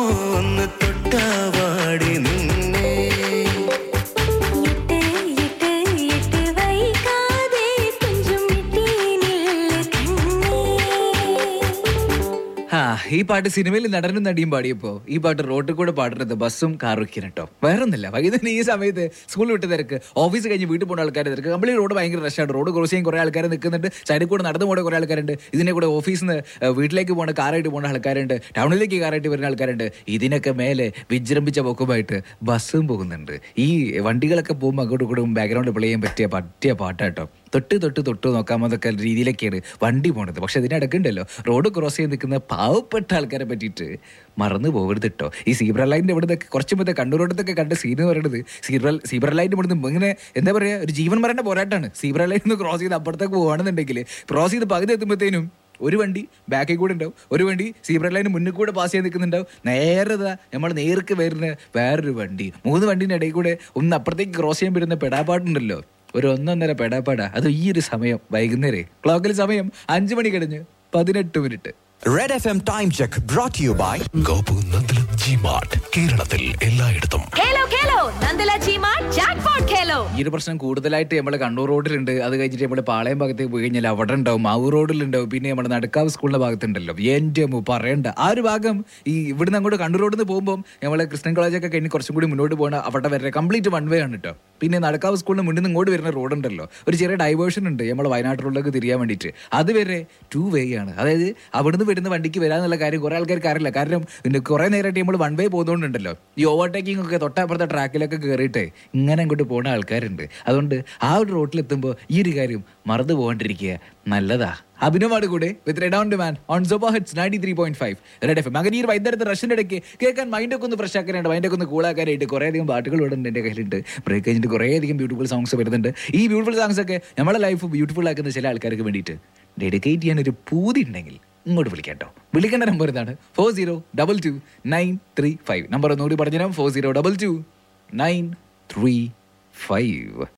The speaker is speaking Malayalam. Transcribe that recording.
ഒന്ന് തൊട്ടാവാടി നിന്നെ എട്ട് എട്ട് എട്ട് വൈകാതെ തുഞ്ചും മിട്ടീനില്ല കണ്ണേ ആ ഈ പാട്ട് സിനിമയിൽ നടനും നടിയും പാടിയപ്പോ ഈ പാട്ട് റോഡിൽ കൂടെ പാടുന്നത് ബസ്സും കാറൊക്കെയാണ് കേട്ടോ വേറൊന്നുമില്ല വൈകുന്നേരം ഈ സമയത്ത് സ്കൂൾ വിട്ട് തിരക്ക് ഓഫീസ് കഴിഞ്ഞ് വീട്ടിൽ പോകുന്ന ആൾക്കാർ തിരക്ക് കമ്പിളി റോഡ് ഭയങ്കര റഷാണ് റോഡ് ക്രോസ് ചെയ്യാൻ കുറെ ആൾക്കാർ നിൽക്കുന്നുണ്ട് സൈഡിൽ കൂടെ നടന്നു പോകുന്ന കുറെ ആൾക്കാരുണ്ട് ഇതിനെ കൂടെ ഓഫീസിൽ നിന്ന് വീട്ടിലേക്ക് പോകുന്ന കാറായിട്ട് പോകുന്ന ആൾക്കാരുണ്ട് ടൗണിലേക്ക് കാറായിട്ട് വരുന്ന ആൾക്കാരുണ്ട് ഇതിനൊക്കെ മേലെ വിജൃംഭിച്ച പൊക്കുമായിട്ട് ബസ്സും പോകുന്നുണ്ട് ഈ വണ്ടികളൊക്കെ പോകുമ്പോൾ അങ്ങോട്ടും ഇങ്ങോട്ടും ബാക്ക്ഗ്രൗണ്ട് പ്ലേ ചെയ്യാൻ പറ്റിയ പറ്റിയ പാട്ടാട്ടോ തൊട്ട് തൊട്ട് തൊട്ട് നോക്കാമെന്നൊക്കെ രീതിയിലൊക്കെയാണ് വണ്ടി പോണത് പക്ഷെ ഇതിനിടയ്ക്ക് ഉണ്ടല്ലോ റോഡ് ക്രോസ് ചെയ്ത് നിൽക്കുന്ന പാവപ്പെട്ട ആൾക്കാരെ പറ്റിയിട്ട് മറന്നു പോകരുത് കേട്ടോ ഈ സീബ്ര ലൈനിന്റെ ഇവിടെ കുറച്ച് മുമ്പത്തെ കണ്ണൂർ റോഡത്തൊക്കെ കണ്ട സീൻ എന്ന് പറയുന്നത് സീബ്ര സീബ്ര ലൈനിന്റെ ഇവിടുന്ന് ഇങ്ങനെ എന്താ പറയുക ഒരു ജീവൻ മരണ പോരാട്ടമാണ് സീബ്ര ലൈനിൽ നിന്ന് ക്രോസ് ചെയ്ത് അപ്പുറത്തേക്ക് പോകുകയാണെന്നുണ്ടെങ്കിൽ ക്രോസ് ചെയ്ത് പകുതി എത്തുമ്പോഴത്തേനും ഒരു വണ്ടി ബാക്കിൽ കൂടെ ഉണ്ടാവും ഒരു വണ്ടി സീബ്ര ലൈന് മുന്നിൽ കൂടെ പാസ് ചെയ്ത് നിൽക്കുന്നുണ്ടാവും നേരെ നമ്മൾ നേർക്ക് വരുന്ന വേറൊരു വണ്ടി മൂന്ന് വണ്ടീൻ്റെ ഇടയിൽ കൂടെ ഒന്ന് അപ്പുറത്തേക്ക് ക്രോസ് ചെയ്യാൻ പറ്റുന്ന പെടാപ്പാട്ടുണ്ടല്ലോ ഒരു ഒന്നൊന്നര പെടാപ്പാടാ അത് ഈ ഒരു സമയം വൈകുന്നേരം ക്ലോക്കിൽ സമയം അഞ്ചു മണി കഴിഞ്ഞ് പതിനെട്ട് minute Red FM Time Check brought to you by Gopu Nandalam G mart കേരളത്തിൽ എല്ലായിടത്തും ഖേലോ ഖേലോ നന്ദല ചീമ ജാക്ക്പോട്ട് ഖേലോ ഈ ഒരു പ്രശ്നം കൂടുതലായിട്ട് നമ്മൾ കണ്ണൂർ റോഡിലുണ്ട് അത് കഴിഞ്ഞിട്ട് നമ്മൾ പാളയം ഭാഗത്തേക്ക് പോയി കഴിഞ്ഞാൽ അവിടെ ഉണ്ടാവും മാവൂർ റോഡിലുണ്ടാവും പിന്നെ നമ്മുടെ നടക്കാവ് സ്കൂളിന്റെ ഭാഗത്തുണ്ടല്ലോ എൻ്റെ അമ്മ പറയണ്ട ആ ഒരു ഭാഗം ഈ ഇവിടുന്ന് അങ്ങോട്ട് കണ്ണൂർ റോഡിൽ നിന്ന് പോകുമ്പോൾ നമ്മൾ ക്രിസ്ത്യൻ കോളേജൊക്കെ കഴിഞ്ഞ് കുറച്ചും കൂടി മുന്നോട്ട് പോകണം അവിടെ വരെ കംപ്ലീറ്റ് വൺ വേ ആണ് കേട്ടോ പിന്നെ നടക്കാവ് സ്കൂളിന് മുന്നിൽ നിന്ന് ഇങ്ങോട്ട് വരുന്ന റോഡുണ്ടല്ലോ ഒരു ചെറിയ ഡൈവേർഷൻ ഉണ്ട് നമ്മൾ വയനാട് റോഡിലേക്ക് തിരിയാൻ വേണ്ടിയിട്ട് അത് വരെ ടു വേ ആണ് അതായത് അവിടുന്ന് വരുന്ന വണ്ടിക്ക് വരാന്നുള്ള കാര്യം കുറെ ആൾക്കാർക്ക് അറിയില്ല കാരണം പിന്നെ കുറെ നേരമായിട്ട് നമ്മൾ വൺ വേ പോകുന്നതുകൊണ്ടുണ്ടല്ലോ ഈ ഓവർടേക്കിംഗ് ഒക്കെ തൊട്ടപ്പുറത്തെ ട്രാക്കിലൊക്കെ കയറിയിട്ട് ഇങ്ങനെ അങ്ങോട്ട് പോകുന്ന ആൾക്കാരുണ്ട് അതുകൊണ്ട് ആ ഒരു റോട്ടിലെത്തുമ്പോൾ ഈ ഒരു കാര്യം മറന്നു പോകാണ്ടിരിക്കുക നല്ലതാ അഭിനവാട് കൂടെ with red on demand on സോപ്പ hits ninety three point five red F അങ്ങനെ ഈ ഒരു വൈകുന്നേരത്തെ റഷിന്റെ ഇടയ്ക്ക് കേൾക്കാൻ മൈൻഡൊക്കെ ഒന്ന് ഫ്രഷ് ആക്കാനുണ്ട് മൈൻഡൊക്കെ ഒന്ന് കൂളാക്കാനായിട്ട് കുറേ അധികം പാട്ടുകൾ ഇവിടെ ഉണ്ട് എൻ്റെ കയ്യിലുണ്ട് ബ്രേക്ക് കഴിഞ്ഞിട്ട് കുറേ അധികം ബ്യൂട്ടിഫുൾ സോങ്സ് വരുന്നുണ്ട് ഈ ബ്യൂട്ടിഫുൾ സോങ്സ് ഒക്കെ നമ്മളെ ലൈഫ് ബ്യൂട്ടിഫുൾ ആക്കുന്ന ചില ആൾക്കാർക്ക് വേണ്ടിയിട്ട് ഡെഡിക്കേറ്റ് ചെയ്യാൻ ഒരു പൂതി ഉണ്ടെങ്കിൽ ഇങ്ങോട്ട് വിളിക്കാം കേട്ടോ വിളിക്കേണ്ട നമ്പർ ഇതാണ് four zero double two nine three five number ഒന്നുകൂടി പറഞ്ഞുതരാം four zero double two nine three five